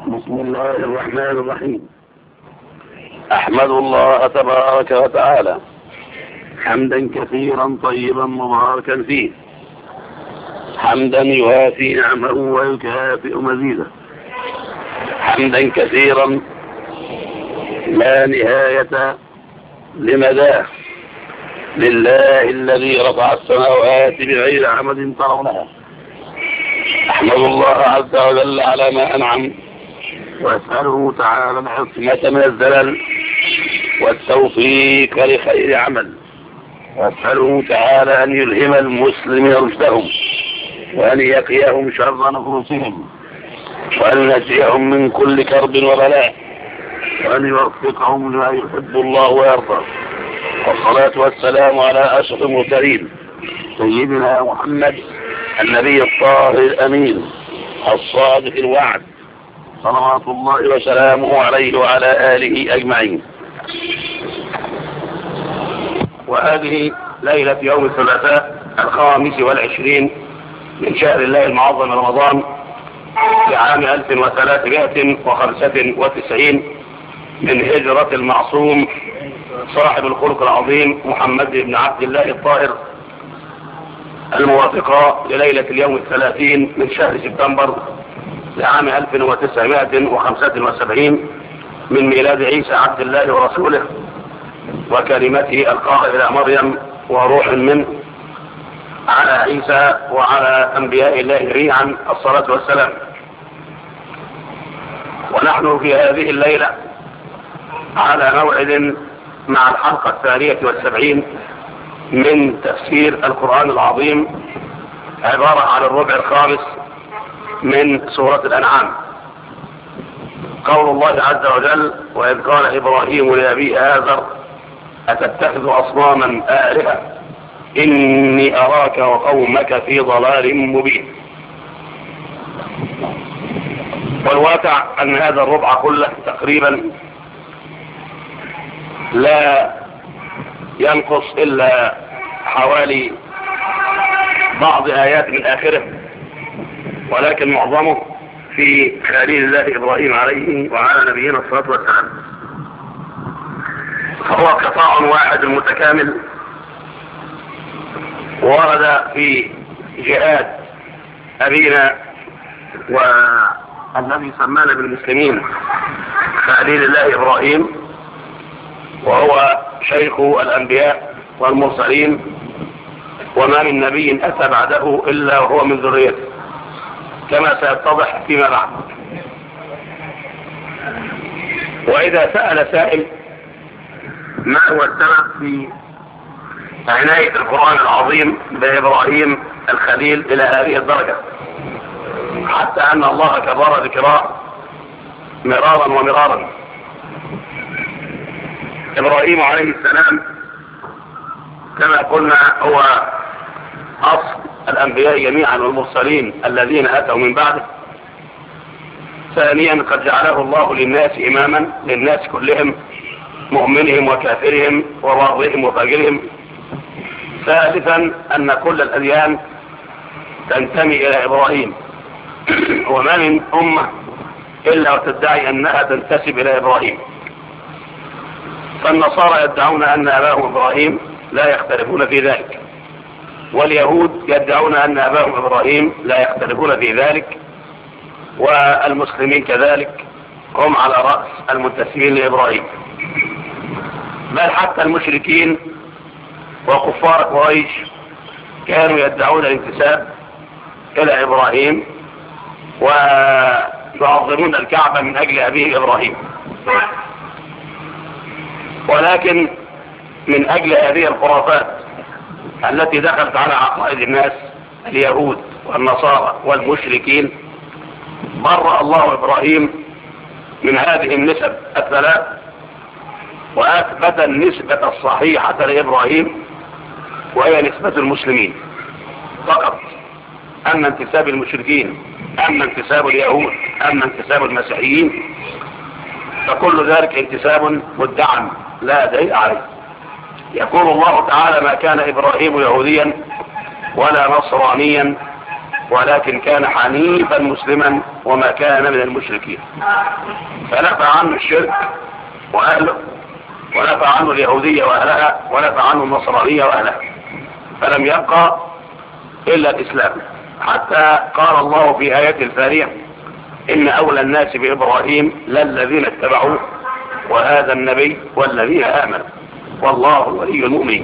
بسم الله الرحمن الرحيم أحمد الله تبارك وتعالى حمدا كثيرا طيبا مباركا فيه حمدا يوافي نعمه ويكافئ مزيده حمدا كثيرا لا نهاية لمداه لله الذي رفع السماوات بغير عمد ترونها أحمد الله عز وجل على ما أنعم وأسأله تعالى العصمة من الزلل والتوفيق لخير عمل وأسأله تعالى أن يلهم المسلمين رشدهم وأن يقيهم شر نفوسهم وأن ينجيهم من كل كرب وبلاء وأن يوفقهم لما يحب الله ويرضى والصلاة والسلام على أشرف المرسلين سيدنا محمد النبي الطاهر الأمين الصادق الوعد صلوات الله وسلامه عليه وعلى آله أجمعين وهذه ليلة يوم الثلاثاء الخامس والعشرين من شهر الله المعظم رمضان لعام 1395 من هجرة المعصوم صاحب الخلق العظيم محمد بن عبد الله الطاهر الموافقة لليلة اليوم الثلاثين من شهر سبتمبر لعام 1975 من ميلاد عيسى عبد الله ورسوله وكلمته القاها إلى مريم وروح منه على عيسى وعلى أنبياء الله جميعا الصلاة والسلام ونحن في هذه الليلة على موعد مع الحلقة الثانية والسبعين من تفسير القرآن العظيم عبارة عن الربع الخامس من سورة الأنعام قول الله عز وجل وإذ قال إبراهيم لأبيه آذر أتتخذ أصناما آلهة إني أراك وقومك في ضلال مبين والواقع أن هذا الربع كله تقريبا لا ينقص إلا حوالي بعض آيات من آخره ولكن معظمه في خليل الله إبراهيم عليه وعلى نبينا الصلاة والسلام فهو قطاع واحد متكامل ورد في جهاد أبينا والذي سمانا بالمسلمين خليل الله إبراهيم وهو شيخ الأنبياء والمرسلين وما من نبي أتى بعده إلا وهو من ذريته كما سيتضح فيما بعد وإذا سأل سائل ما هو السبب في عناية القرآن العظيم بإبراهيم الخليل إلى هذه الدرجة حتى أن الله كبر ذكراه مرارا ومرارا إبراهيم عليه السلام كما قلنا هو أصل الأنبياء جميعا والمرسلين الذين أتوا من بعده ثانيا قد جعله الله للناس إماما للناس كلهم مؤمنهم وكافرهم وبارهم وفاجرهم ثالثا أن كل الأديان تنتمي إلى إبراهيم وما من أمة إلا وتدعي أنها تنتسب إلى إبراهيم فالنصارى يدعون أن أباهم إبراهيم لا يختلفون في ذلك واليهود يدعون أن أباهم إبراهيم لا يختلفون في ذلك والمسلمين كذلك هم على رأس المنتسبين لإبراهيم بل حتى المشركين وكفار قريش كانوا يدعون الانتساب إلى إبراهيم ويعظمون الكعبة من أجل أبيه إبراهيم ولكن من أجل هذه الخرافات التي دخلت على عقائد الناس اليهود والنصارى والمشركين برأ الله إبراهيم من هذه النسب الثلاث وأثبت النسبة الصحيحة لإبراهيم وهي نسبة المسلمين فقط أما انتساب المشركين أما انتساب اليهود أما انتساب المسيحيين فكل ذلك انتساب مدعم لا دليل عليه يقول الله تعالى ما كان إبراهيم يهوديا ولا نصرانيا ولكن كان حنيفا مسلما وما كان من المشركين فنفى عنه الشرك وأهله ونفى عنه اليهودية وأهلها ونفى عنه النصرانية وأهلها فلم يبقى إلا الإسلام حتى قال الله في آية الثانية إن أولى الناس بإبراهيم للذين اتبعوه وهذا النبي والذين آمنوا والله ولي المؤمنين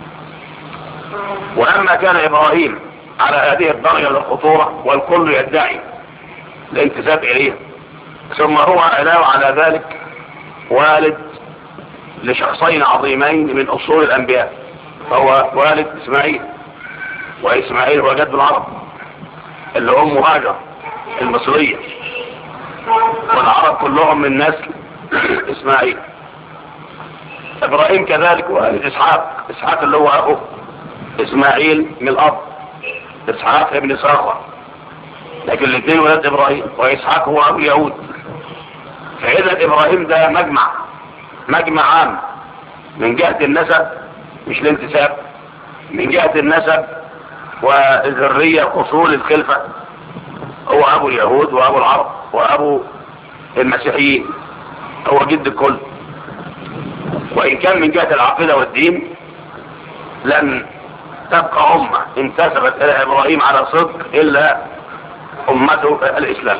ولما كان إبراهيم على هذه الدرجة من الخطورة والكل يدعي الانتساب إليه ثم هو علاوة على ذلك والد لشخصين عظيمين من أصول الأنبياء فهو والد إسماعيل وإسماعيل هو جد العرب اللي هم هاجر المصرية والعرب كلهم من نسل إسماعيل إبراهيم كذلك والد إسحاق إسحاق اللي هو أخوه إسماعيل من الأب إسحاق ابن ساخر لكن الاثنين ولاد إبراهيم وإسحاق هو أبو يهود فإذا إبراهيم ده مجمع مجمع عام من جهة النسب مش الانتساب من جهة النسب والذرية أصول الخلفة هو أبو اليهود وأبو العرب وأبو المسيحيين هو جد الكل وإن كان من جهة العقيدة والدين لن تبقى أمة انتسبت إلى إبراهيم على صدق إلا أمته الإسلام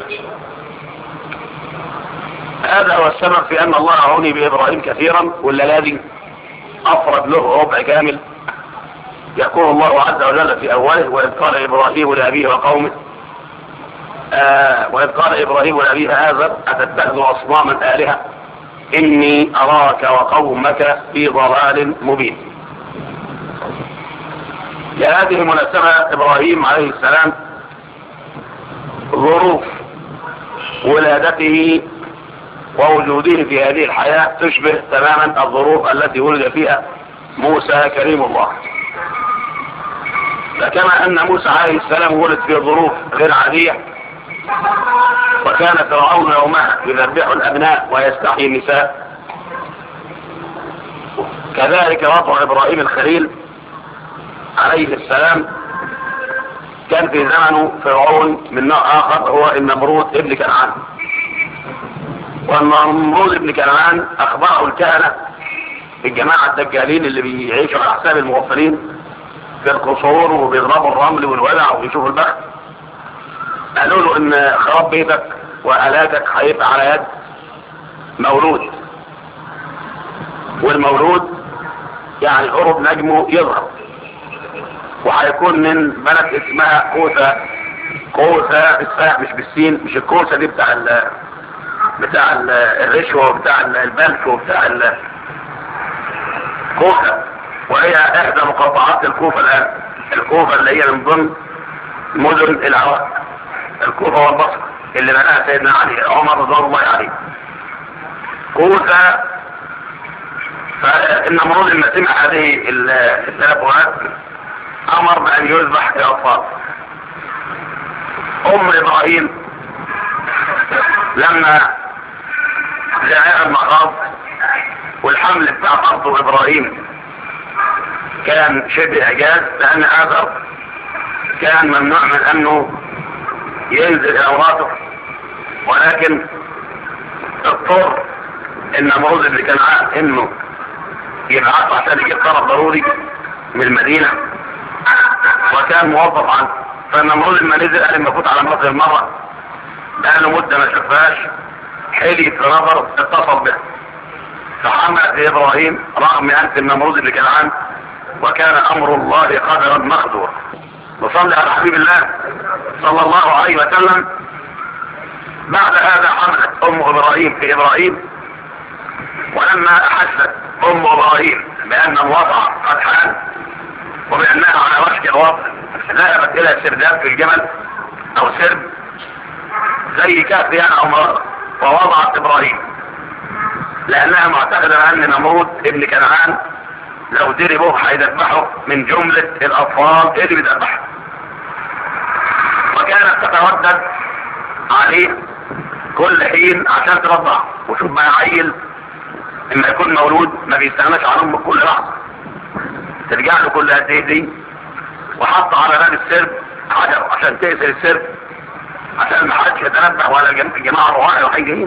هذا هو السبب في أن الله عني بإبراهيم كثيرا ولا لازم أفرد له ربع كامل يقول الله عز وجل في أوله وإذ قال إبراهيم لأبيه وقومه آه وإذ قال إبراهيم لأبيه آذر أتتخذ أصناما آلهة إني أراك وقومك في ضلال مبين لهذه المناسبة إبراهيم عليه السلام ظروف ولادته ووجوده في هذه الحياة تشبه تماما الظروف التي ولد فيها موسى كريم الله فكما أن موسى عليه السلام ولد في ظروف غير عادية وكان فرعون يومها يذبح الأبناء ويستحيي النساء كذلك وضع إبراهيم الخليل عليه السلام كان في زمنه فرعون من نوع آخر هو النمرود ابن كنعان والنمرود ابن كنعان أخبره الكهنة الجماعة الدجالين اللي بيعيشوا على حساب المغفلين في القصور وبيضربوا الرمل والولع ويشوفوا البخت قالوا له ان خراب بيتك وآلاتك هيبقى على يد مولود والمولود يعني قرب نجمه يظهر وهيكون من بلد اسمها كوسة كوسة بالساء مش بالسين مش الكوسة دي بتاع ال بتاع ال الرشوة وبتاع البلك وبتاع ال كوسة وهي احدى مقاطعات الكوفة الان الكوفة اللي هي من ضمن مدن العراق الكوفة والبصرة اللي بناها سيدنا علي عمر رضوان الله عليه كوفة فالنمرود لما سمع هذه التنبؤات امر بان يذبح الاطفال ام ابراهيم لما جاء المخاض والحمل بتاع برضه ابراهيم كان شبه اعجاز لان اذر كان ممنوع من انه ينزل الى مراته ولكن اضطر النمرود اللي كان عارف انه يبعث عشان يجيب طلب ضروري من المدينة وكان موظف عنه فالنمرود لما نزل قال لما فوت على مصر المرة بقى له مدة ما شافهاش حلي في نظر اتصل به فحمل ابراهيم رغم انف النمرود اللي كان عنه وكان امر الله قدرا مقدورا وصلي على حبيب الله صلى الله عليه وسلم بعد هذا حملت ام ابراهيم في ابراهيم ولما احست ام ابراهيم بان الوضع قد حان وبانها على وشك الوضع ذهبت الى سرداب في الجمل او سرب زي كهف يعني او مرارة ووضعت ابراهيم لانها معتقدة ان نمرود ابن كنعان لو ضربوه هيذبحه من جملة الاطفال اللي بيذبحه وكانت تتردد عليه كل حين عشان ترضعه وشوف بقى عيل اما يكون مولود ما بيستغناش عن امه كل لحظه ترجع له كل قد ايه دي وحط على باب السرب حجر عشان تقتل السر عشان ما حدش يتنبه ولا الجماعة الروحانية وحاجين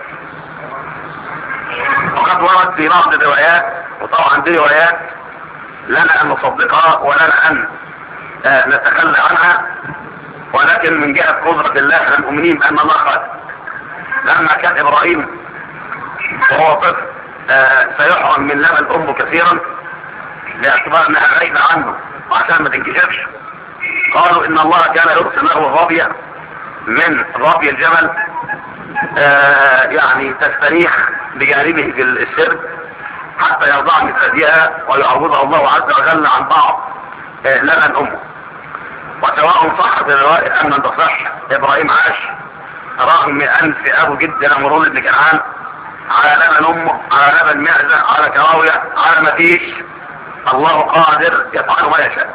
وقد ورد في بعض الروايات وطبعا دي روايات لنا ان نصدقها ولنا ان آه نتخلى عنها ولكن من جهة قدرة الله احنا مؤمنين بان الله خالق لما كان ابراهيم وهو طفل آه سيحرم من لبن امه كثيرا باعتبار انها غايبة عنه وعشان ما تنكشفش قالوا ان الله كان يرسل له الرابية من رابي الجبل آه يعني تستريح بجانبه في السر حتى يرضع من ثديها ويعوضها الله عز وجل عن بعض آه لبن امه وسواء صحت الرواية ام لم تصح ابراهيم عاش رغم من انف ابو جد نمرود بن كنعان على لبن امه على لبن معزة على كراوية على ما فيش الله قادر يفعل ما يشاء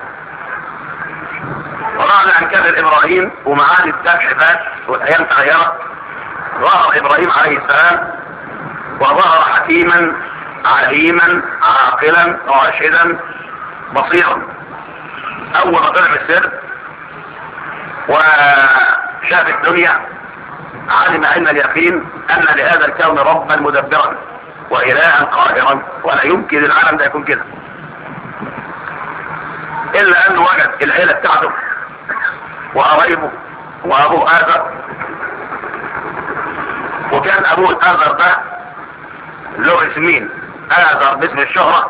وبعد ان كبر ابراهيم ومعاني الذبح فات والايام تغيرت ظهر ابراهيم عليه السلام وظهر حكيما عليما عاقلا راشدا بصيرا اول ما طلع السر وشاف الدنيا علم علم اليقين ان لهذا الكون ربا مدبرا والها قاهرا ولا يمكن العالم ده يكون كده الا انه وجد العيله بتاعته وقرايبه وابوه آذر وكان ابوه آذر ده له اسمين آذر باسم الشهرة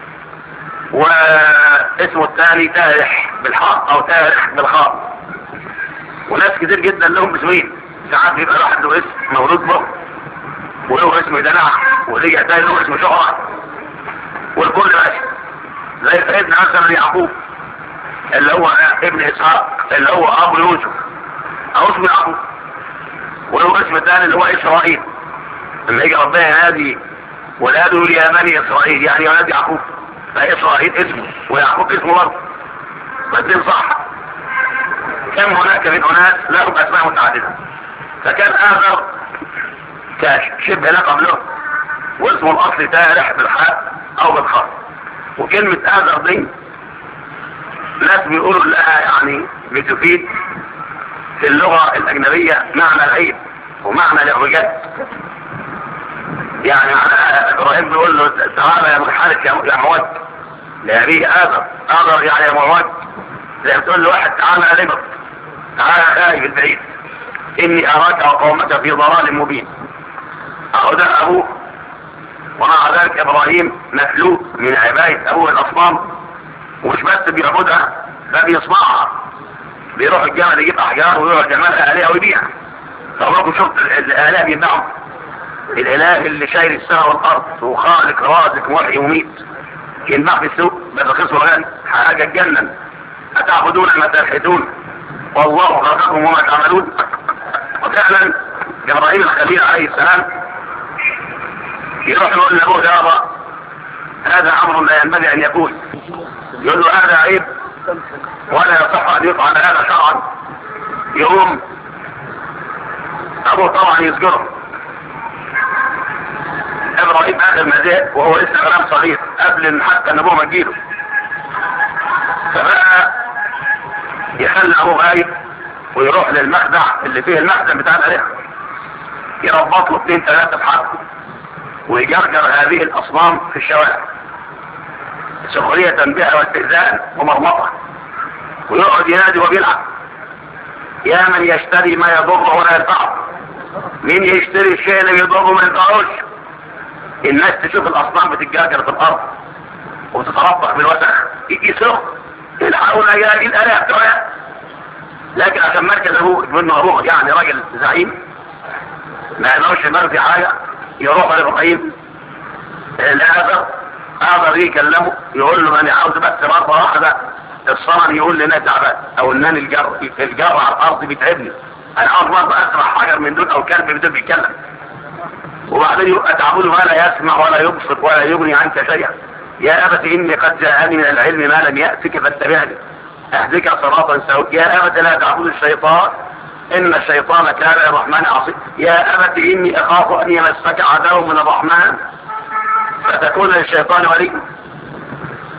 واسمه الثاني تارح بالحاء او تارح بالخاء وناس كتير جدا لهم اسمين ساعات بيبقى واحد له اسم مولود به وله اسم دلع ورجع تاني له اسم شهرة والكل ماشي زي سيدنا مثلا يعقوب اللي هو ابن اسحاق اللي هو ابو يوسف او اسم ابو وله اسم ثاني اللي هو اسرائيل لما يجي ربنا ينادي ولاده يا بني اسرائيل يعني ولاد يعقوب فاسرائيل اسمه ويعقوب اسمه برضه فالدين صح كم هناك من اناس لهم اسماء متعدده فكان اخر كشبه لقب له واسمه الاصلي تارح بالحاء او بالخاء وكلمه اذر دي ناس بيقولوا لها يعني بتفيد في اللغة الأجنبية معنى العيب ومعنى الاعوجاج يعني معناها إبراهيم بيقول له تعالى يا منحرف يا معود لأبيه آذر آذر يعني يا معود زي بتقول له واحد تعالى يا ربط تعالى يا خايف البعيد إني أراك وقومك في ضلال مبين أهو ده أبوه ومع ذلك إبراهيم مفلوك من عباية أبوه الأصنام ومش بس بيعبدها ده بيصنعها بيروح الجمل يجيب احجار ويقعد يعملها الهه ويبيعها طب شفت الاله بيبيعهم الاله اللي شايل السماء والارض وخالق رازق محيي وميت ينباع في السوق برخيص وغالي حاجه تجنن اتعبدون ما تلحدون والله خلقكم وما تعملون وفعلا ابراهيم الخليل عليه السلام يروح يقول لابوه يابا هذا امر لا ينبغي ان يكون يقول له هذا عيب ولا يصح ان يفعل هذا شرعا يقوم ابوه طبعا يسجره ابراهيم اخر ما زهق وهو لسه غلام صغير قبل حتى ان ابوه ما تجيله فبقى يخلي ابوه غايب ويروح للمخدع اللي فيه المخدع بتاع الالهه يربط له اثنين ثلاثه بحرب ويجرجر هذه الاصنام في الشوارع سخرية بها واستهزاء ومرمطة ويقعد ينادي وبيلعب يا من يشتري ما يضره ولا ينفعه مين يشتري الشيء اللي يضره ما ينفعوش الناس تشوف الاصنام بتتجاجر في الارض وتتربح بالوسخ يسرق الحقونا يا الاله بتوعها لكن عشان مركز ابوه منه ابوه يعني راجل زعيم ما يقدرش يمر في حاجه يروح لابراهيم الاخر اقدر يكلمه يقول له انا عاوز بس مره واحده الصنم يقول لي انا تعبان او ان انا الجر الجر على الارض بيتعبني انا عاوز مره اسمع حجر من دول او كلب من دول بيتكلم وبعدين يبقى تعبده ما لا يسمع ولا يبصر ولا يغني عنك شيئا يا ابت اني قد جاءني من العلم ما لم ياتك فاتبعني اهدك صراطا سويا يا ابت لا تعبد الشيطان ان الشيطان كان للرحمن عصيا يا ابت اني اخاف ان يمسك عدو من الرحمن فتكون للشيطان ولي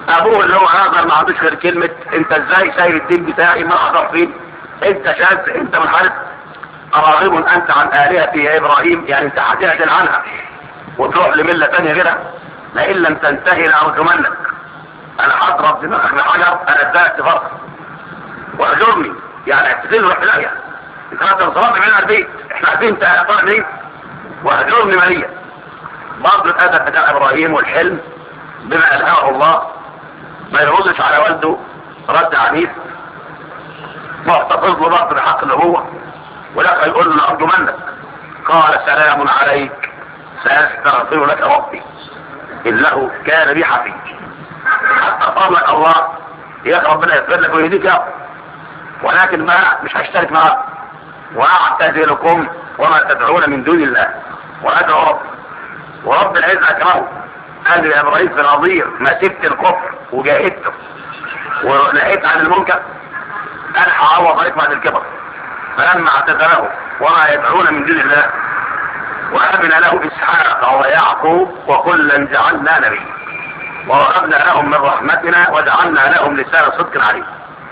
ابوه اللي هو هاجر ما عندوش غير كلمة انت ازاي سايب الدين بتاعي ما اقدر فين انت شاذ انت منحرف اراغب انت عن الهتي يا ابراهيم يعني انت هتعدل عنها وتروح لملة تانية غيرها لئن لم تنتهي لارجمنك انا هضرب دماغك بحجر انا اداك فرق واهجرني يعني اعتزل روح لا يعني انت ما تنصرف من البيت احنا عارفين انت طالع مين واهجرني ماليا برضه الادب بتاع ابراهيم والحلم بما الهاه الله ما يردش على والده رد عنيف محتفظ له برضه بحق الابوه ولكن يقول له ارجو منك قال سلام عليك ساستغفر لك ربي انه كان بي حفيظ حتى قال الله يا ربنا يغفر لك ويهديك يا ولكن ما مش هشترك معاك واعتزلكم وما تدعون من دون الله وادعو رب ورب العزه اكرمه قال يا ابراهيم في النظير ما سبت الكفر وجاهدته ونهيت عن المنكر انا هعوض عليك بعد الكبر فلما اعتزله وما يدعون من دون الله وهبنا له اسحاق ويعقوب وكلا جعلنا نبيا ووهبنا لهم من رحمتنا وجعلنا لهم لسان صدق عليم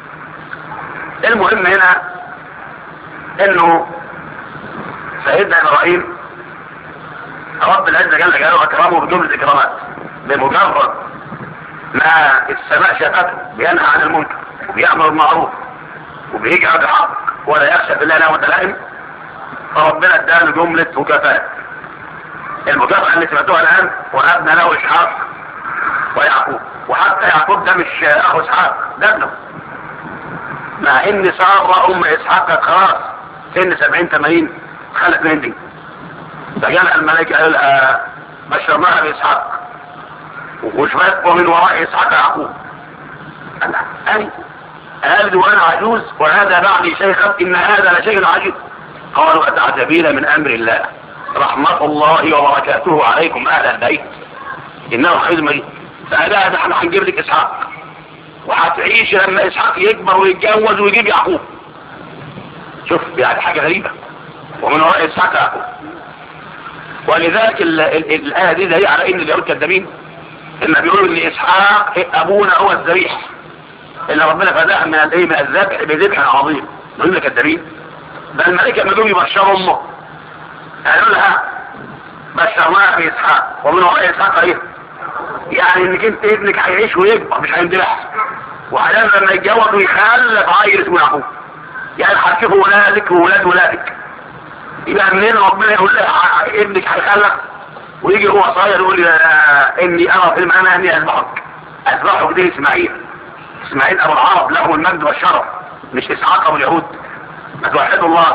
المهم هنا انه سيدنا ابراهيم رب العزه جل جلاله اكرمه بجمله اكرامات بمجرد ما السماء شافته بينهى عن المنكر وبيامر بالمعروف وبيجعل الحق ولا يخشى في الله لومه لائم فربنا اداله جمله مكافاه المكافاه اللي سمعتوها الان وهبنا له اسحاق ويعقوب وحتى يعقوب ده مش اخو اسحاق ده ابنه مع ان ساره ام اسحاق كانت خلاص سن 70 80 خلت من دي فجاء الملائكه قال آه بشرناها باسحاق وشفت ومن وراء اسحاق يعقوب قال اي قال وانا عجوز وهذا بعدي شيخا ان هذا لشيء عجيب قالوا اتعجبين من امر الله رحمة الله وبركاته عليكم اهل البيت انه حميد مجيد فقالها ده احنا هنجيب لك اسحاق وهتعيش لما اسحاق يكبر ويتجوز ويجيب يعقوب شوف يعني حاجة غريبة ومن وراء اسحاق يعقوب ولذلك ال ال الآية دي دليل على ان اليهود كذابين لما بيقولوا ان اسحاق ابونا هو الذبيح اللي ربنا فداها من الايه من الذبح بذبح عظيم دول كذابين ده الملائكه لما جم يبشروا امه قالوا لها بشرناها باسحاق ومن وراء اسحاق ايه يعني انك انت ابنك هيعيش ويكبر مش هيندلع وعلام لما يتجوز ويخلف عيل اسمه يعقوب يعني هتشوفوا ولادك وولاد ولادك يبقى منين ربنا يقول لها ابنك هيخلف ويجي هو صغير يقول اني ارى في المعنى اني اذبحك اذبحك دي اسماعيل اسماعيل ابو العرب له المجد والشرف مش اسحاق ابو اليهود ما توحدوا الله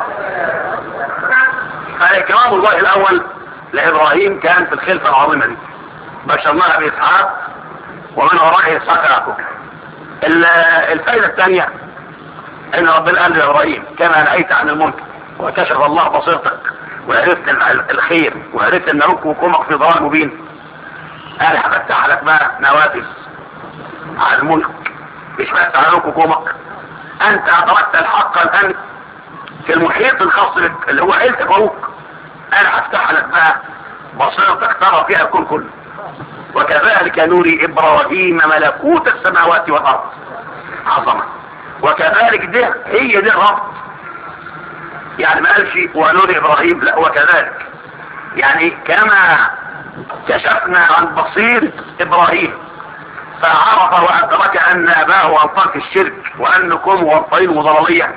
فاكرام الله الاول لابراهيم كان في الخلفه العظيمه دي بشرناها باسحاق ومن وراء اسحاق يعقوب الفائده الثانيه ان ربنا قال لابراهيم كما نهيت عن المنكر وكشف الله بصيرتك وعرفت الخير وعرفت ان ابوك وامك في ضلال مبين انا هفتح لك بقى نوافذ على الملك مش بس على ابوك وامك انت ادركت الحق الان في المحيط الخاص بك اللي هو عيلتك وابوك انا هفتح لك بقى بصيرتك ترى فيها الكون كله وكذلك نوري ابراهيم ملكوت السماوات والارض عظمه وكذلك ده هي دي الرب يعني ما قالش ونور ابراهيم لا وكذلك يعني كما كشفنا عن بصيرة ابراهيم فعرف وادرك ان اباه وانطاك الشرك وانكم موطئين وضلالية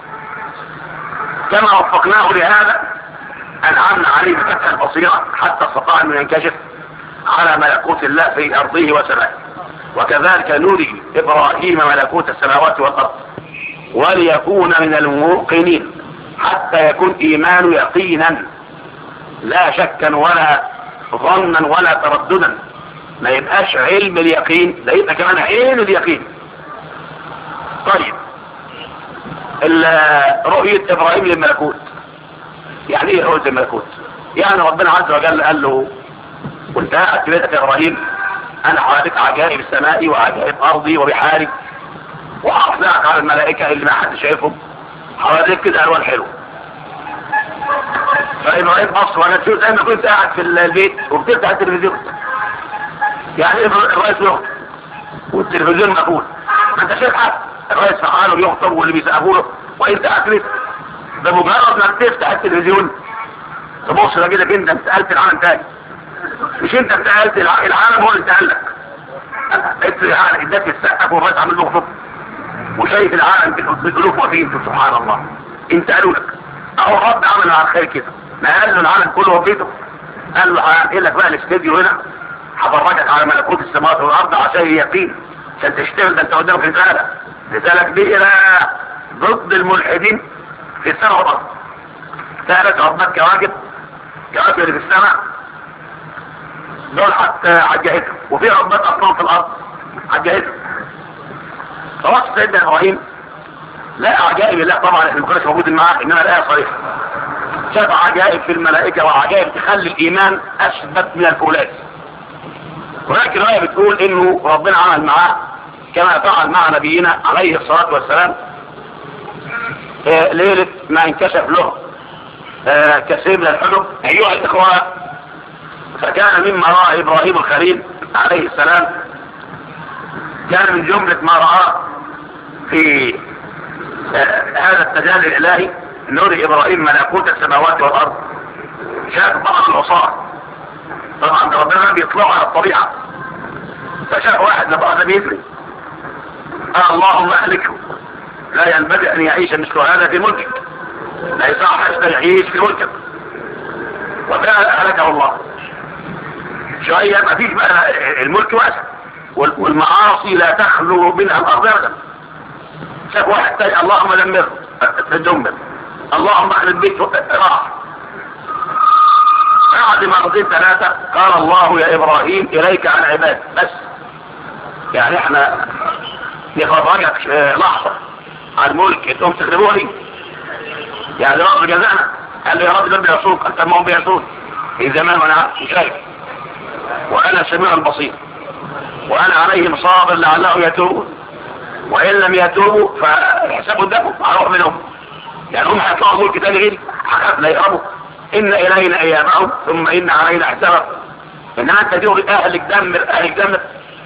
كما وفقناه لهذا انعمنا عليه بفتح البصيرة حتى استطاع انه ينكشف على ملكوت الله في ارضه وسمائه وكذلك نري ابراهيم ملكوت السماوات والارض وليكون من الموقنين حتى يكون ايمانه يقينا لا شكا ولا ظنا ولا ترددا ما يبقاش علم اليقين ده يبقى كمان عين اليقين طيب رؤية ابراهيم للملكوت يعني ايه رؤية الملكوت يعني ربنا عز وجل قال له قلت هات بيتك يا ابراهيم انا حواليك عجائب السماء وعجائب ارضي وبحاري وحافظك على الملائكة اللي ما حد شايفهم حواليك كده الوان حلو فابراهيم بص وانا تشوف زي ما كنت قاعد في البيت وبتفتح التلفزيون يعني ابراهيم يخطب والتلفزيون مقفول ما انت شايف حد الرئيس فعاله بيخطب واللي بيسقفوا له وانت اكلت بمجرد ما تفتح التلفزيون تبص لك انت انتقلت العالم تاني مش انت انتقلت العالم هو اللي انتقل لك العالم اداك السقف والرئيس عامل له خطب وشايف العالم بالالوف واقفين سبحان الله انتقلوا لك اهو الرب عمل على الخير كده ما قال له العالم كله وفيته قال له هنقل لك بقى الاستديو هنا هفرجك على ملكوت السماوات والارض عشان يقين عشان تشتغل ده انت قدامك رساله رساله كبيره ضد الملحدين في السماء والارض ثالث ربك كواكب كواكب اللي في السماء دول حتى عجهتهم وفي ربات اصلا في الارض عجهتهم فوصف سيدنا ابراهيم لا عجائب الله طبعا احنا ما كناش موجودين معاه انما الايه صريحه شاف عجائب في الملائكه وعجائب تخلي الايمان اثبت من الفولاذ هناك روايه بتقول انه ربنا عمل معاه كما فعل مع نبينا عليه الصلاه والسلام آه ليله ما انكشف له آه كثير من الحلم ايها الاخوه فكان مما راى ابراهيم الخليل عليه السلام كان من جمله ما راه في آه هذا التجلي الالهي نور ابراهيم ملكوت السماوات والارض شاف بعض العصاه طبعا ربنا بيطلعوا على الطبيعه فشاف واحد لبعض بيجري قال اللهم اهلكه لا ينبغي ان يعيش مثل هذا في ملكك لا يصح ان يعيش في ملكك وفعلا اهلكه الله شويه ما فيش بقى الملك واسع والمعاصي لا تخلو منها الارض ابدا شاف واحد تاني اللهم دمره تدمر اللهم اخرب بيت راح بعد مرتين ثلاثة قال الله يا ابراهيم اليك عن عباد بس يعني احنا نخرجك لحظة على الملك تقوم تخربوني يعني رب جزانا قال له يا رب دول بيعصوك انت ما هم بيعصون في زمان وانا شايف وانا سميع البصير وانا عليهم صابر لعلهم يتوبون وان لم يتوبوا فالحساب قدامهم هروح منهم يعني هم هيطلعوا ملك تاني غيري هخاف لا يقربوا ان الينا ايامهم ثم ان علينا حسابهم انما انت تقول اهلك دمر اهلك دمر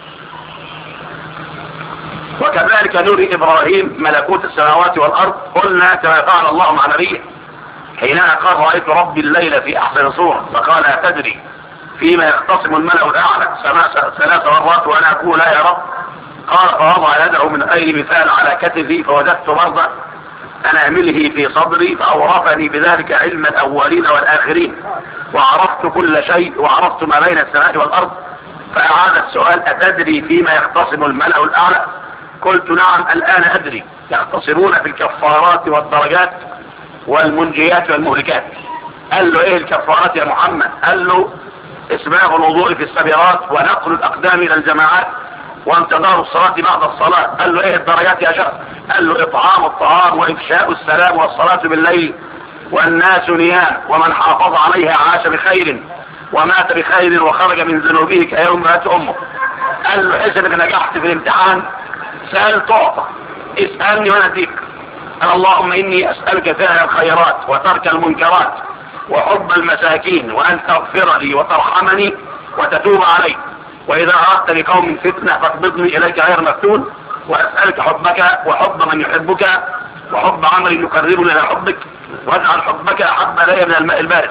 وكذلك نور ابراهيم ملكوت السماوات والارض قلنا كما فعل الله مع نبيه حينما قال رايت ربي الليل في احسن صوره فقال اتدري فيما يختصم الملأ الاعلى ثلاث مرات وانا اقول لا يا رب قال فوضع يده من غير مثال على كتفي فوجدت مرضى أنامله في صدري فأورثني بذلك علم الأولين والآخرين وعرفت كل شيء وعرفت ما بين السماء والأرض فأعاد السؤال أتدري فيما يختصم الملأ الأعلى قلت نعم الآن أدري يختصمون في الكفارات والدرجات والمنجيات والمهلكات قال له ايه الكفارات يا محمد قال له اسباغ الوضوء في السبيرات ونقل الأقدام إلى الجماعات وانتظار الصلاة بعد الصلاة قال له ايه الدرجات يا شخص قال له اطعام الطعام وافشاء السلام والصلاة بالليل والناس نيام ومن حافظ عليها عاش بخير ومات بخير وخرج من ذنوبه كيوم مات امه قال له حسب انك نجحت في الامتحان سأل تعطى اسألني وانا اديك قال اللهم اني اسألك فعل الخيرات وترك المنكرات وحب المساكين وان تغفر لي وترحمني وتتوب علي واذا اردت لقوم فتنة فاقبضني اليك غير مفتون واسألك حبك وحب من يحبك وحب عمل يقربني الى حبك واجعل حبك احب الي من الماء البارد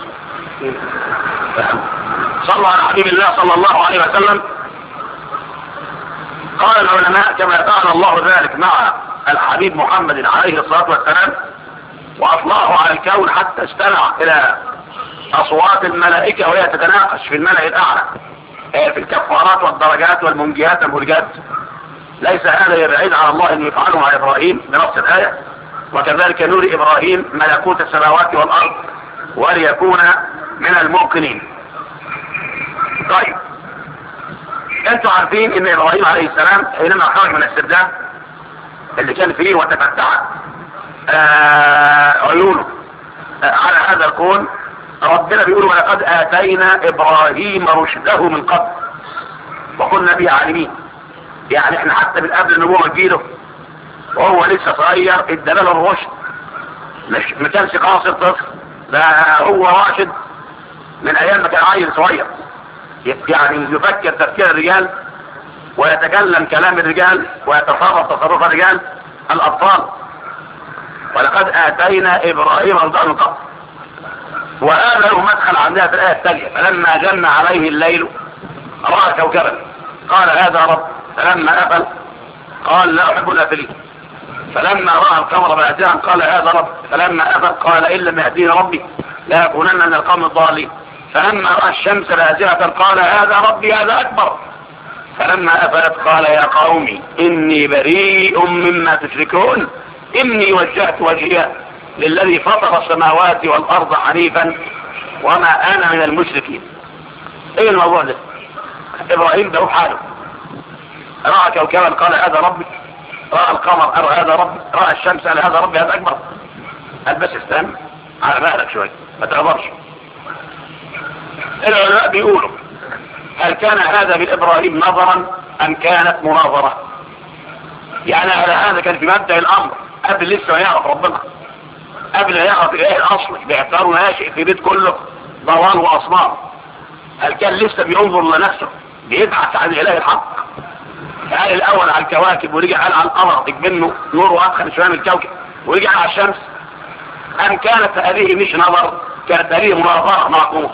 صلى على حبيب الله صلى الله عليه وسلم قال العلماء كما فعل الله ذلك مع الحبيب محمد عليه الصلاة والسلام واطلعه على الكون حتى استمع الى اصوات الملائكة وهي تتناقش في الملأ الاعلى في الكفارات والدرجات والمنجيات والمرجات ليس هذا يبعد على الله انه يفعله مع ابراهيم بنص الايه وكذلك نور ابراهيم ملكوت السماوات والارض وليكون من الموقنين طيب انتوا عارفين ان ابراهيم عليه السلام حينما خرج من السرداب اللي كان فيه وتفتح آه عيونه آه على هذا الكون ربنا بيقول ولقد اتينا ابراهيم رشده من قبل وكنا به عالمين يعني احنا حتى من قبل النبوة جيله وهو لسه صغير اداله الرشد مش ما كانش قاصر طفل ده هو راشد من ايام ما كان عيل صغير يعني يفكر تفكير الرجال ويتكلم كلام الرجال ويتصرف تصرف الرجال الأطفال ولقد آتينا إبراهيم رضا من قبل وهذا له مدخل عندنا في الآية الثانية فلما جن عليه الليل رأى كوكبا قال هذا رب فلما أفل قال لا أحب الآفلين فلما رأى القمر بأتيها قال هذا رب فلما أفل قال إن لم يهديني ربي لا يكونن من القوم الضالين فلما رأى الشمس بازغة قال هذا ربي هذا أكبر فلما أفلت قال يا قوم إني بريء مما تشركون إني وجهت وجهي للذي فطر السماوات والأرض حنيفا وما أنا من المشركين إيه الموضوع ده إبراهيم ده حاله رأى كوكبا قال هذا ربي رأى القمر قال هذا ربي رأى الشمس قال هذا ربي هذا أكبر قال بس استنى على مهلك شوية ما تغبرش العلماء بيقولوا هل كان هذا من إبراهيم نظرا أم كانت مناظرة يعني على هذا كان في مبدأ الأمر قبل لسه ما يعرف ربنا قبل ما يعرف ايه الاصل باعتباره ناشئ في بيت كله ضوان واصنام هل كان لسه بينظر لنفسه بيبحث عن الاله الحق قال الاول على الكواكب ورجع قال على القمر منه نور وادخل شويه من الكوكب ورجع على الشمس ام كانت هذه مش نظر كانت هذه مناظره معقوله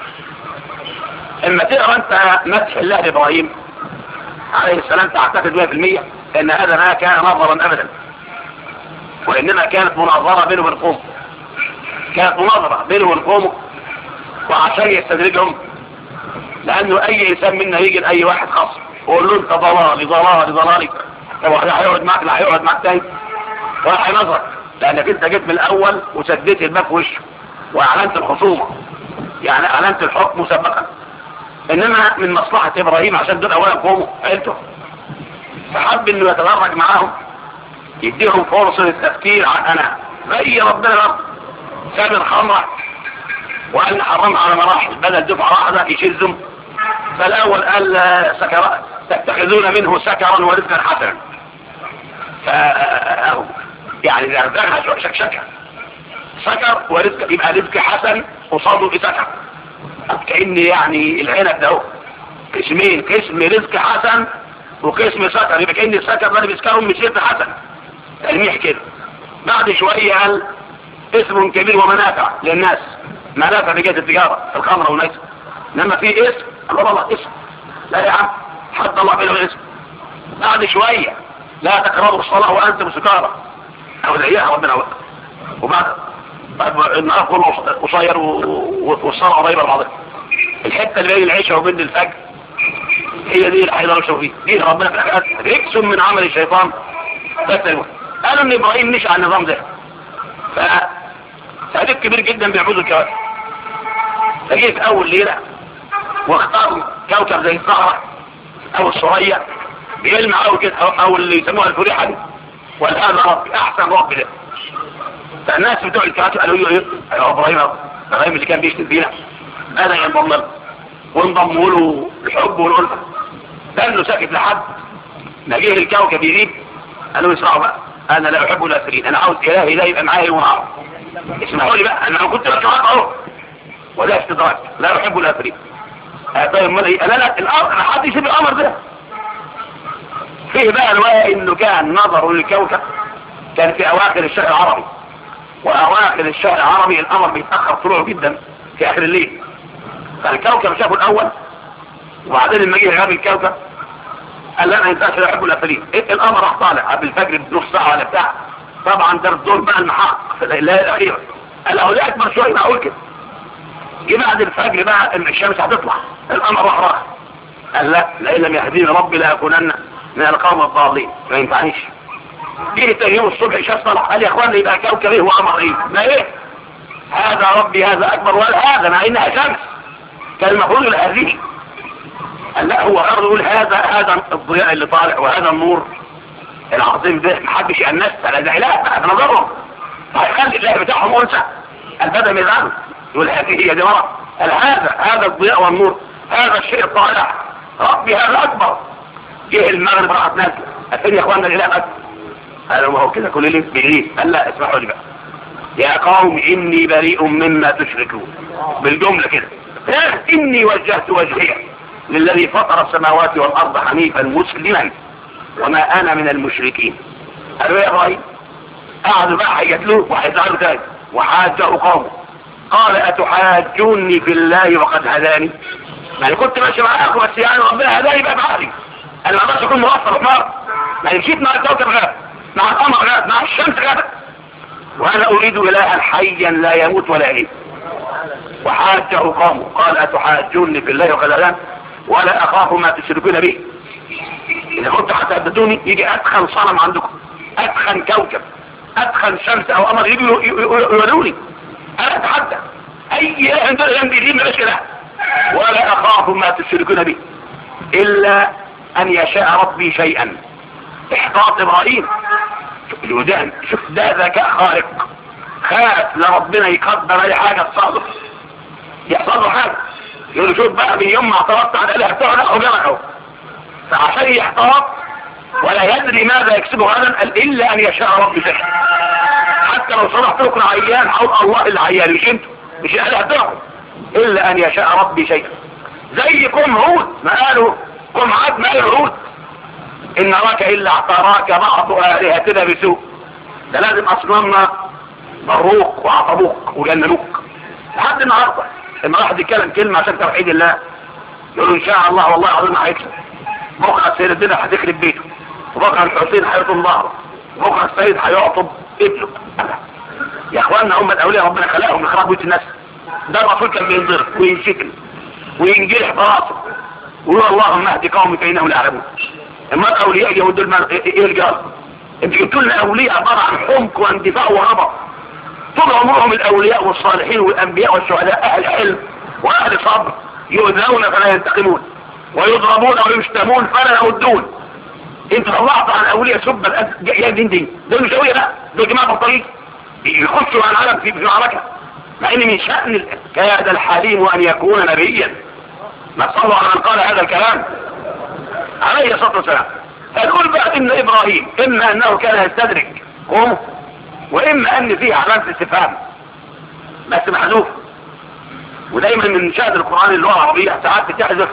اما تقرا انت مدح الله لابراهيم عليه السلام تعتقد 100% ان هذا ما كان نظرا ابدا وإنما كانت مناظرة بينه وبين قومه كانت مناظرة بينه وبين قومه وعشان يستدرجهم لأنه أي إنسان منا يجي لأي واحد خاص ويقول له أنت ضلالي ضلالي ضلالي طب واحد هيقعد معك لا هيقعد معك تاني ولا هينظرك لأنك أنت جيت من الأول وسديت الباب في وشه وأعلنت الخصومة يعني أعلنت الحكم مسبقا إنما من مصلحة إبراهيم عشان دول أولا قومه عيلته فحب إنه يتدرج معاهم يديهم فرصة للتفكير عن أنا زي ربنا رب ساب الخمرة وقال حرم على مراحل بدل دفعة واحدة يشزهم فالأول قال سكر تتخذون منه سكرا ورزقا حسنا فأهو يعني إذا أردنها شكشكة سكر ورزق يبقى رزق حسن قصاده بسكر كأن يعني العنب ده قسمين قسم رزق حسن وقسم سكر يبقى كأن السكر ده اللي بيسكرهم مش رزق حسن تلميح كده بعد شوية قال اسم كبير ومنافع للناس منافع رجال التجارة الخمر والنسب لما في اسم الله الله اسم لا يا عم حد الله بينه اسم بعد شوية لا تقربوا الصلاة وأنتم سكارى أو دعيها ربنا وقت وبعد النهار كله قصير والصلاة قريبة لبعضها الحتة اللي بين العشاء وبين الفجر هي دي اللي هيقدروا فيه دي ربنا في الآخر ركس من عمل الشيطان قالوا ان ابراهيم مش على النظام ده فتعريف كبير جدا بيعبدوا الكواكب فجيه في اول ليلة واختاروا كوكب زي الزهرة او الصرية بيلمع او كده او اللي يسموها الفريحة دي والان رب احسن رب ده فالناس بتوع الكواكب قالوا له ايه يا ابراهيم ابراهيم اللي كان بيشتم فينا هذا ينضم له وانضموا له الحب والألفة كانه ساكت لحد ما جه الكوكب يغيب قالوا اسمعوا بقى انا لا احب الاسرين انا عاوز الهي لا يبقى معايا ونهار اسمعوا لي بقى انا كنت بشرح اهو ولا استدراك لا احب الاسرين طيب امال ايه انا لا الامر انا حد يسيب الامر ده فيه بقى الروايه انه كان نظره للكوكب كان في اواخر الشهر العربي واواخر الشهر العربي الامر بيتاخر طلوعه جدا في اخر الليل فالكوكب شافه الاول وبعدين لما جه غاب الكوكب قال لا انا ينفعش لا احب الافلين إيه الامر راح طالع قبل الفجر بنص ساعه ولا بتاع طبعا ده الدور بقى المحقق في الليله الاخيره قال له ليه اكبر شويه معقول كده جه بعد الفجر بقى ان الشمس هتطلع الامر راح راح قال لا لئن لم يهديني ربي لاكونن من القوم الضالين ما ينفعنيش جه تاني يوم الصبح شاف طلع قال يا اخوانا يبقى كوكب ايه وقمر ايه ما ايه هذا ربي هذا اكبر ولا هذا مع انها شمس كان المفروض هذه قال لا هو غرض يقول هذا هذا الضياء اللي طالع وهذا النور العظيم ده محدش يأنس لا ده اله هذا نظرهم هيخلي الله بتاعهم انثى البدن يزعل يقول هذه هي دي مرة قال هذا هذا الضياء والنور هذا الشيء الطالع ربي هذا اكبر جه المغرب راحت نازله قال يا اخوانا الاله اكبر قالوا ما هو كده كل اللي بيغيب قال لا اسمحوا لي بقى يا قوم اني بريء مما تشركون بالجمله كده إني وجهت وجهي للذي فطر السماوات والأرض حنيفا مسلما وما أنا من المشركين قالوا يا إبراهيم قعدوا بقى هيجتلوه وهيزعلوا تاني وحاجه قومه قال أتحاجوني في الله وقد هداني يعني كنت ماشي معاكم بس يعني ربنا هداني بقى بعدي انا ما اقدرش اكون موفر نار يعني مشيت مع الكوكب غاب مع القمر غاب مع الشمس غاب وانا اريد الها حيا لا يموت ولا يعيش وحاجه قومه قال اتحاجوني في الله وقد هداني ولا اخاف ما تشركون به اذا كنت هتهددوني يجي ادخل صنم عندكم ادخل كوكب ادخل شمس او قمر يجوا يوروني انا اتحدى اي عند جنبي دي مش كده ولا اخاف ما تشركون به الا ان يشاء ربي شيئا احباط ابراهيم الودان شوف ده ذكاء خارق خاف لربنا يقدر اي حاجه تصادف يحصل له حاجه يقول له شوف بقى من يوم ما اعترضت على الاله بتاعه لا وجرى اهو فعشان يحتاط ولا يدري ماذا يكسبه غدا قال الا ان يشاء ربي شيئا حتى لو صرحت لكم عيان حول الله العيان مش انتوا مش الاله بتاعكم الا ان يشاء ربي شيئا زي قوم هود ما قالوا قوم عاد ما قالوا هود ان نراك الا اعتراك بعض الهتنا بسوء ده لازم اصنامنا ضروك وعطبوك وجننوك لحد النهارده لما واحد يتكلم كلمه عشان توحيد الله يقول له ان شاء الله والله العظيم هيكسب بكره سيد الدنيا هتخرب بيته وبكره الحسين هيطم ظهره بكره السيد هيعطب ابنه يا اخوانا هم الاولياء ربنا خلقهم لخراب بيوت الناس ده الرسول كان بينضرب وينشكل وينجرح براسه ويقول اللهم اهد قومي فانهم لا يعلمون اما الاولياء اليهود دول ايه الجار انت جبتوا لنا اولياء عباره عن حمق واندفاع وهبط طول عمرهم الاولياء والصالحين والانبياء والشهداء اهل حلم واهل صبر يؤذون فلا ينتقمون ويضربون ويشتمون فلا يردون انت طلعت عن اولياء سبا يا دين دين دول مش اولياء لا دول جماعه بطريق يخشوا على العالم في معركه مع ان من شأن كاد الحليم ان يكون نبيا ما تصلوا على من قال هذا الكلام عليه الصلاة والسلام فنقول بقى ان ابراهيم اما انه كان يستدرك قومه واما ان فيه علامة استفهام بس محذوف ودايما من شاهد القرآن اللغة العربية ساعات بتحذف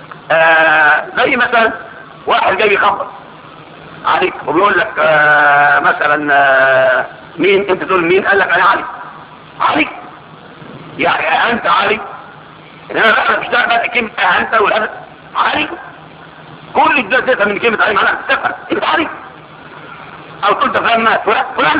آه زي مثلا واحد جاي يخبط عليك وبيقول لك آه مثلا آه مين انت تقول مين قال لك انا علي علي يعني انت علي انما بقى مش ده بقى كلمة انت ولا علي كل ده تفهم من كلمة علي معناها تفهم انت علي او قلت فلان مات فلان فلان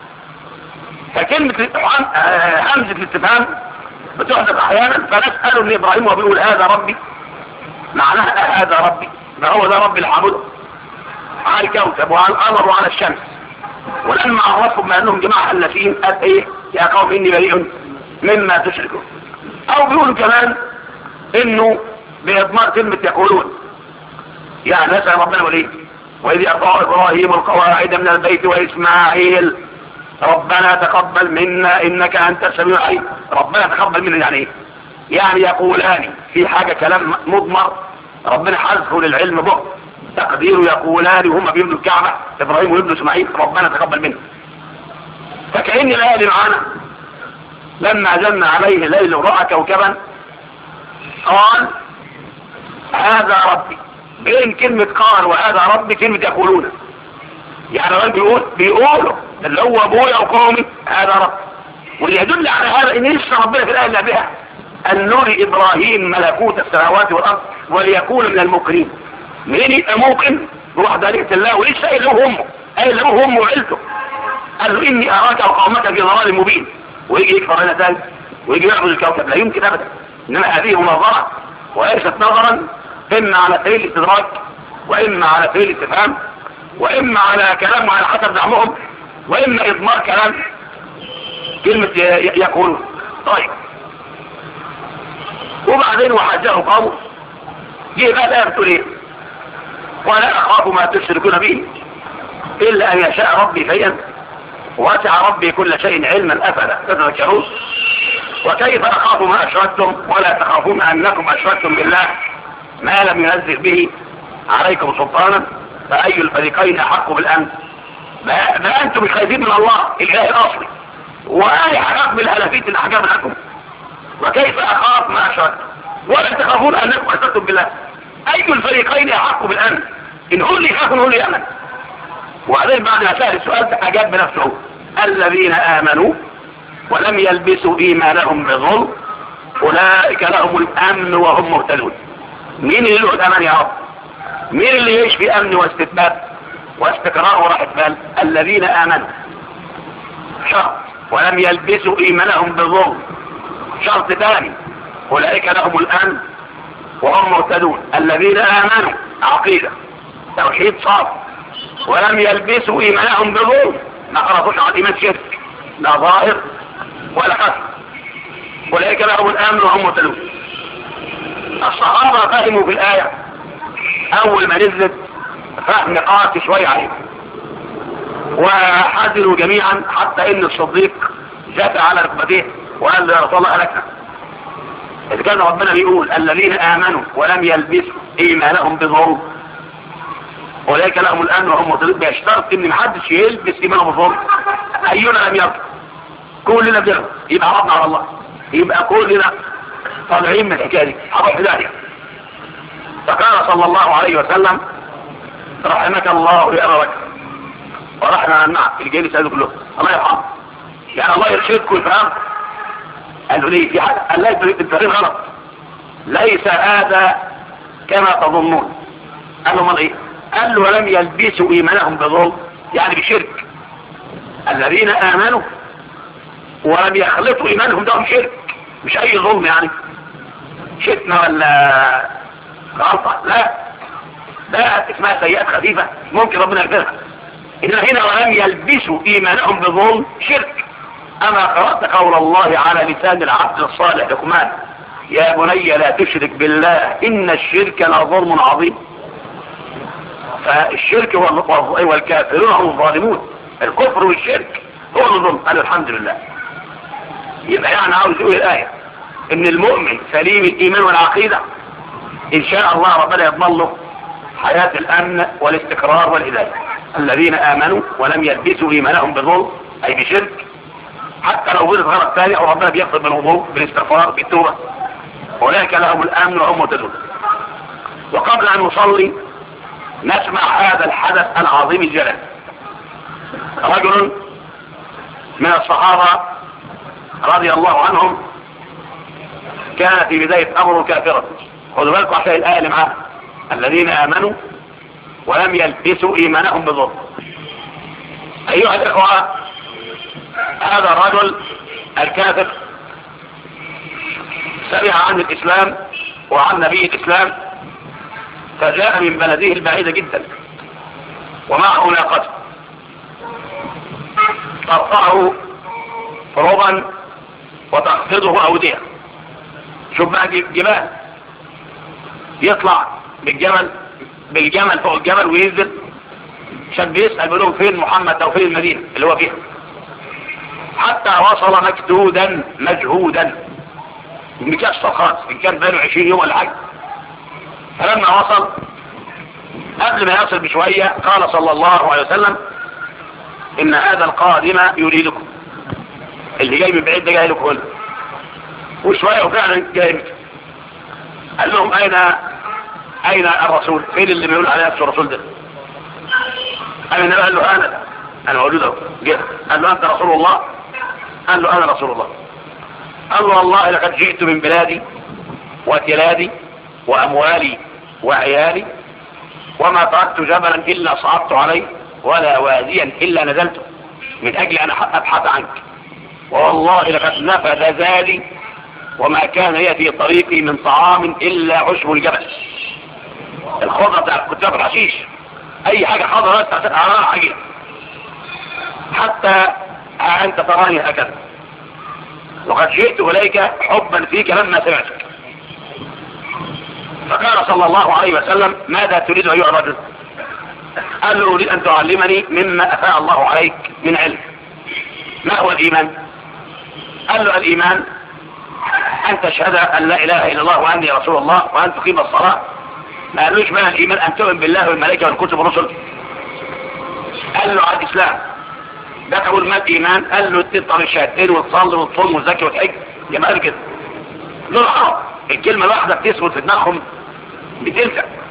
فكلمة همزة الاستفهام بتحدث احيانا فناس قالوا ان ابراهيم وهو بيقول هذا ربي معناها هذا ربي ما هو ده ربي اللي عبده على الكوكب وعلى القمر وعلى الشمس ولما عرفهم بانهم جماعه حلافين قال ايه يا قوم اني بريء مما تشركون او بيقولوا كمان انه باضمار كلمه يقولون يعني مثلا ربنا يقول ايه واذ يرفع ابراهيم القواعد من البيت واسماعيل ربنا تقبل منا انك انت السميع العليم ربنا تقبل منا يعني ايه يعني يقولان في حاجه كلام مضمر ربنا حذفه للعلم به تقديره يقولان وهم بيبنوا الكعبه ابراهيم وابن اسماعيل ربنا تقبل منا فكأن الايه اللي معانا لما جن عليه ليل رأى كوكبا قال هذا ربي بين كلمة قال وهذا ربي كلمة يقولون يعني الراجل بيقول بيقولوا اللي هو ابويا وقومي هذا ربي واللي يدل على هذا ان لسه ربنا في الايه اللي بها ان نري ابراهيم ملكوت السماوات والارض وليكون من المقرين مين يبقى موقن بوحدانية الله ولسه قايل له امه قايل له امه وعيلته قال له اني اراك وقومك في ضلال مبين ويجي يكفر هنا ثاني ويجي يعبد الكوكب لا يمكن ابدا انما هذه مناظره وليست نظرا اما على سبيل الاستدراك واما على سبيل الاستفهام واما على كلام على حسب زعمهم واما اضمار كلام كلمة يقول طيب وبعدين وحجاه قومه جه بقى الآية بتقول ايه ولا اخاف ما تشركون به الا ان يشاء ربي شيئا وسع ربي كل شيء علما افلا تتذكرون وكيف اخاف ما اشركتم ولا تخافون انكم اشركتم بالله ما لم ينزل به عليكم سلطانا فاي الفريقين احق بالامن ما, ما انتم مش خايفين من الله الاله الاصلي واي حقاق بالهلافيت الاحكام لكم وكيف اخاف ما اشركتم ولا تخافون انكم اشركتم بالله اي الفريقين احق بالامن ان هو اللي يخاف هو اللي يامن وبعدين بعد ما سال السؤال ده اجاب بنفسه الذين امنوا ولم يلبسوا ايمانهم بظلم اولئك لهم الامن وهم مهتدون مين اللي له الامان يا رب مين اللي يعيش في امن واستتباب واستقرار وراحه بال الذين امنوا شرط ولم يلبسوا ايمانهم بظلم شرط ثاني اولئك لهم الامن وهم مهتدون الذين امنوا عقيده توحيد صافي ولم يلبسوا ايمانهم بظلم ما خرجوش عن ايمان شرك لا ظاهر ولا خفي اولئك لهم الامن وهم مهتدون الصحابه فهموا في الايه اول ما نزلت فهم قاسي شويه عليهم وحزنوا جميعا حتى ان الصديق جاء على ركبتيه وقال له يا رسول الله ألكنا إذا كان ربنا بيقول الذين آمنوا ولم يلبسوا إيمانهم بظلم أولئك لهم الأمن وهم مطلوب بيشترط إن محدش يلبس إيمانه بظلم أينا لم يرضى كلنا بنرضى يبقى عرضنا على الله يبقى كلنا طالعين من الحكاية دي هروح ذلك فقال صلى الله عليه وسلم رحمك الله يا أبا بكر ورحمنا النعم الجيل سألوا كلهم الله يرحمه يعني الله يرشدكم يفهم قال له ليه في حاجة قال لا الفريق غلط ليس هذا كما تظنون قال له امال ايه قال له ولم يلبسوا ايمانهم بظلم يعني بشرك الذين امنوا ولم يخلطوا ايمانهم ده بشرك مش اي ظلم يعني شتمة ولا غلطة لا ده اسمها سيئات خفيفة ممكن ربنا يغفرها إنما هنا ولم يلبسوا إيمانهم بظلم شرك أما قرأت قول الله على لسان العبد الصالح لقمان يا بني لا تشرك بالله إن الشرك لظلم عظيم فالشرك هو والكافرون هم الظالمون الكفر والشرك هو الظلم قال الحمد لله يبقى يعني عاوز يقول الآية إن المؤمن سليم الإيمان والعقيدة إن شاء الله ربنا يضمن له حياة الأمن والاستقرار والهداية الذين آمنوا ولم يلبسوا إيمانهم بظلم أي بشرك حتى لو وجد غلط ثاني او ربنا بيغفر بالوضوء بالاستغفار بالتوبه اولئك لهم الامن وهم مهتدون وقبل ان نصلي نسمع هذا الحدث العظيم الجلال رجل من الصحابه رضي الله عنهم كان في بدايه امره كافرا خذوا بالكم عشان الايه اللي معاها الذين امنوا ولم يلبسوا ايمانهم بظلم ايها الاخوه هذا الرجل الكافر سمع عن الإسلام وعن نبي الإسلام فجاء من بلده البعيدة جدا ومعه ناقته ترفعه ربا وتخفضه أودية شوف بقى جبال يطلع بالجمل بالجمل فوق الجبل وينزل عشان بيسأل بيقول فين محمد أو فين المدينة اللي هو فيها حتى وصل مكدودا مجهودا مكسر خالص ان كان بقاله 20 يوم ولا حاجه فلما وصل قبل ما يصل بشويه قال صلى الله عليه وسلم ان هذا القادم يريدكم اللي جاي من بعيد ده جاي لكم وشويه وفعلا جاي قال لهم اين اين الرسول فين اللي بيقول عليه نفسه الرسول ده قال النبي قال له انا انا موجود اهو جه قال له انت رسول الله قال له انا رسول الله قال له والله لقد جئت من بلادي وتلادي واموالي وعيالي وما تركت جبلا الا صعدت عليه ولا واديا الا نزلته من اجل ان ابحث عنك والله لقد نفذ زادي وما كان لي في طريقي من طعام الا عشب الجبل الخضره بتاع كتاب الحشيش اي حاجه خضره بس على حاجه حتى أنت تراني هكذا وقد جئت إليك حبا فيك لما سمعتك فقال صلى الله عليه وسلم ماذا تريد أيها الرجل قال له أريد أن تعلمني مما أفاء الله عليك من علم ما هو الإيمان قال له الإيمان أن تشهد أن لا إله إلا الله وأني رسول الله وأن تقيم الصلاة ما قالوش بقى الإيمان أن تؤمن بالله والملائكة والكتب والرسل قال له على الإسلام ده تقول ما الايمان قال له تطلع الشهادتين وتصلي وتصوم وتزكي وتحج يبقى قال كده دول عرب الكلمه الواحده بتثبت في دماغهم بتنسى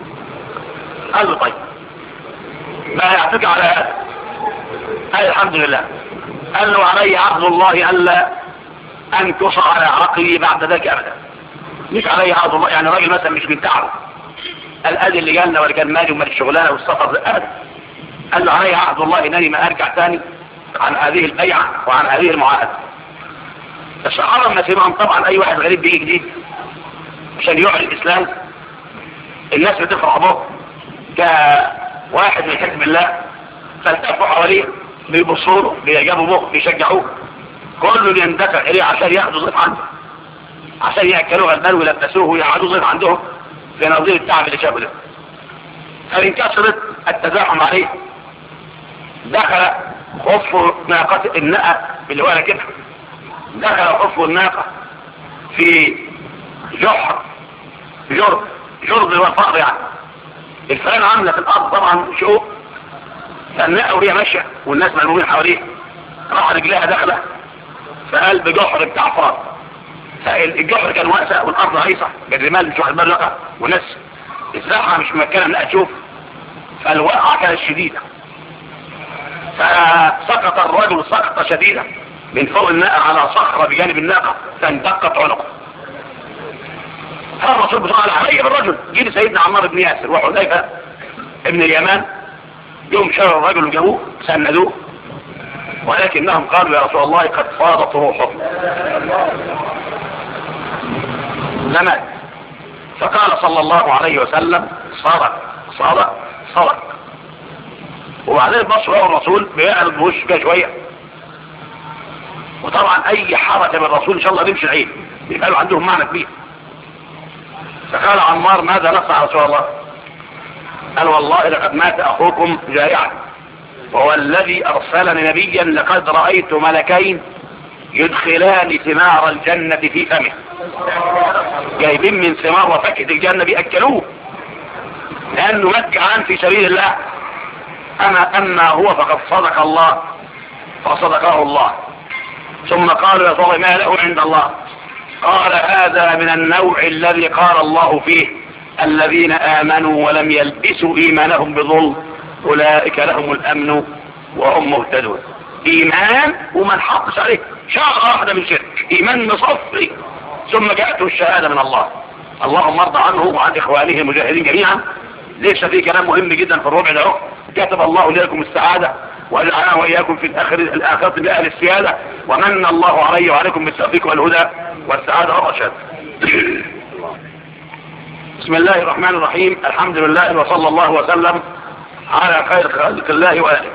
قال له طيب ما يعطيك على هذا قال الحمد لله قال له علي عهد الله الا انكص على عقلي بعد ذلك ابدا مش علي عهد الله يعني راجل مثلا مش من تعبه قال ادي اللي جالنا ولا كان مالي ومال الشغلانه والسفر ده ابدا قال له علي عهد الله انني ما ارجع ثاني عن هذه البيعه وعن هذه المعاهده الصحابه لما سمعهم طبعا اي واحد غريب بيجي جديد عشان يعلن الاسلام الناس بتفرح به كواحد من حزب الله فالتفوا حواليه بيبصوا له بيجابوا به بيشجعوه كله بيندفع اليه عشان ياخدوا ضيف عنده عشان ياكلوه غلبان ويلبسوه ويقعدوا ضيف عندهم في نظير التعب اللي شافه ده فانكسرت التزاحم عليه دخل خف ناقة الناقة اللي هو كده دخل خف الناقة في جحر جرب جرب هو الفقر يعني الفئران عاملة في الأرض طبعا شوق فالناقة وهي ماشية والناس ملمومين حواليه راح رجلها داخلة في قلب جحر بتاع فار فالجحر كان واسع والأرض هيصة بالرمال مش واحد بلقة وناس الزرعة مش ممكنة انها تشوف فالوقعة كانت شديدة فسقط الرجل سقطة شديدة من فوق الناقة على صخرة بجانب الناقة فاندقت عنقه فالرسول بصلى عليه بالرجل جيل سيدنا عمار بن ياسر وحذيفة ابن اليمان يوم شر الرجل وجابوه سندوه ولكنهم قالوا يا رسول الله قد فاضت روحه لمات فقال صلى الله عليه وسلم صدق صدق صدق وبعدين بص له الرسول بيعرض بوش كده شويه وطبعا اي حركه من الرسول ان شاء الله بيمشي العين بيبقى له عندهم معنى كبير فقال عمار ماذا نصنع يا رسول الله قال والله لقد مات اخوكم جائعا وهو الذي ارسلني نبيا لقد رايت ملكين يدخلان ثمار الجنه في فمه جايبين من ثمار وفاكهه الجنه بياكلوه لانه مات جعان في سبيل الله اما اما هو فقد صدق الله فصدقه الله ثم قالوا يا صاحبي ما له عند الله قال هذا من النوع الذي قال الله فيه الذين آمنوا ولم يلبسوا إيمانهم بظلم أولئك لهم الأمن وهم مهتدون إيمان وما نحطش عليه شعر واحدة من شرك إيمان مصفي ثم جاءته الشهادة من الله اللهم ارضى عنه وعن إخوانه المجاهدين جميعا ليس في كلام مهم جدا في الربع ده كتب الله لكم السعادة وجعلنا وإياكم في الآخرة الآخرة بأهل السيادة ومن الله علي وعليكم بالتوفيق والهدى والسعادة والرشاد بسم الله الرحمن الرحيم الحمد لله وصلى الله وسلم على خير خلق الله وآله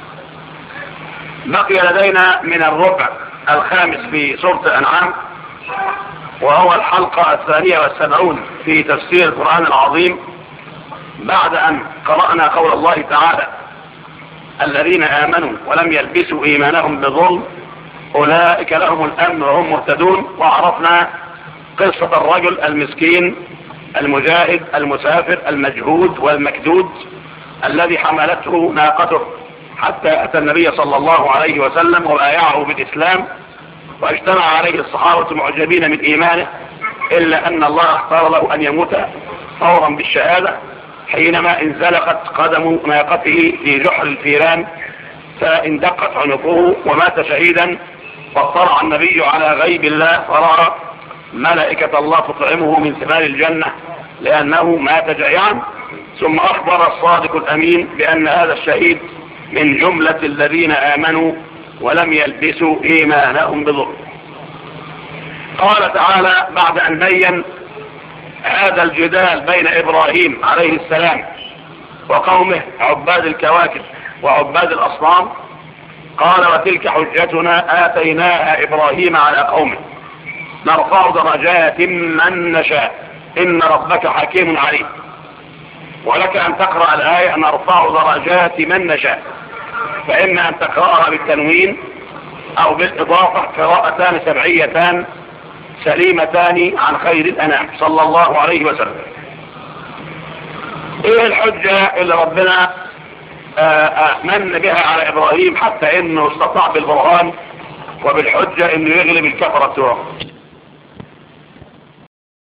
بقي لدينا من الربع الخامس في سورة الأنعام وهو الحلقة الثانية والسبعون في تفسير القرآن العظيم بعد أن قرأنا قول الله تعالى الذين آمنوا ولم يلبسوا إيمانهم بظلم أولئك لهم الأمن وهم مهتدون وعرفنا قصة الرجل المسكين المجاهد المسافر المجهود والمكدود الذي حملته ناقته حتى أتى النبي صلى الله عليه وسلم وبايعه بالإسلام واجتمع عليه الصحابة معجبين من إيمانه إلا أن الله اختار له أن يموت فورا بالشهادة حينما انزلقت قدم ناقته في جحر الفيران فاندقت عنقه ومات شهيدا فاطلع النبي على غيب الله فرأى ملائكة الله تطعمه من ثمار الجنة لأنه مات جائعا ثم أخبر الصادق الأمين بأن هذا الشهيد من جملة الذين آمنوا ولم يلبسوا إيمانهم بظلم قال تعالى بعد أن بين هذا الجدال بين إبراهيم عليه السلام وقومه عباد الكواكب وعباد الأصنام قال وتلك حجتنا آتيناها إبراهيم على قومه نرفع درجات من نشاء إن ربك حكيم عليم ولك أن تقرأ الآية نرفع درجات من نشاء فإما أن تقرأها بالتنوين أو بالإضافة قراءتان سبعيتان سليمتان عن خير الأنام صلى الله عليه وسلم ايه الحجة اللي ربنا من بها على ابراهيم حتى انه استطاع بالبرهان وبالحجة انه يغلب الكفرة بتوعه